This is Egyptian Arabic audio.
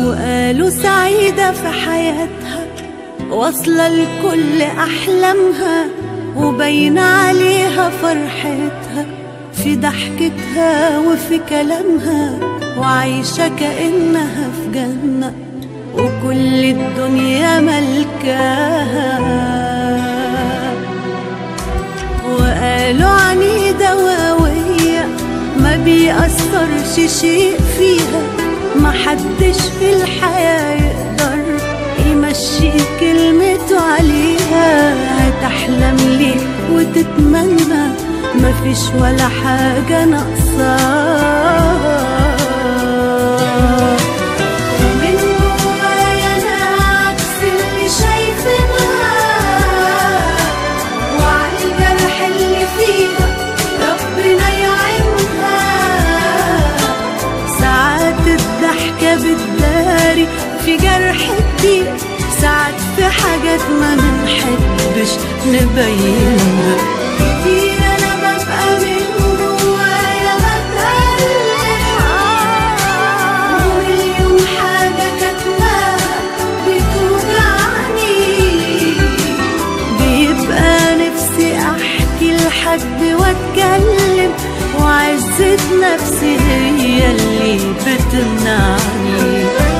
وقالوا سعيدة في حياتها واصلة لكل أحلامها وبين عليها فرحتها في ضحكتها وفي كلامها وعايشة كأنها في جنة وكل الدنيا ملكاها وقالوا عنيدة وقوية ما بيأثرش شيء فيها محدش في الحياة يقدر يمشي كلمته عليها هتحلم ليه وتتمنى مفيش ولا حاجة ناقصاها ومن جوايا أنا عكس اللي شايفينها وعلى الجرح اللي فيها ربنا يعينها ساعات الضحكة بتداري في جرح كتير ساعات في حاجات ما بنحبش نبينها كتير أنا ببقى من جوايا بتألم ومليون حاجة كاتماها بتوجعني بيبقى نفسي احكي لحد واتكلم وعزة نفسي هي اللي بتمنعني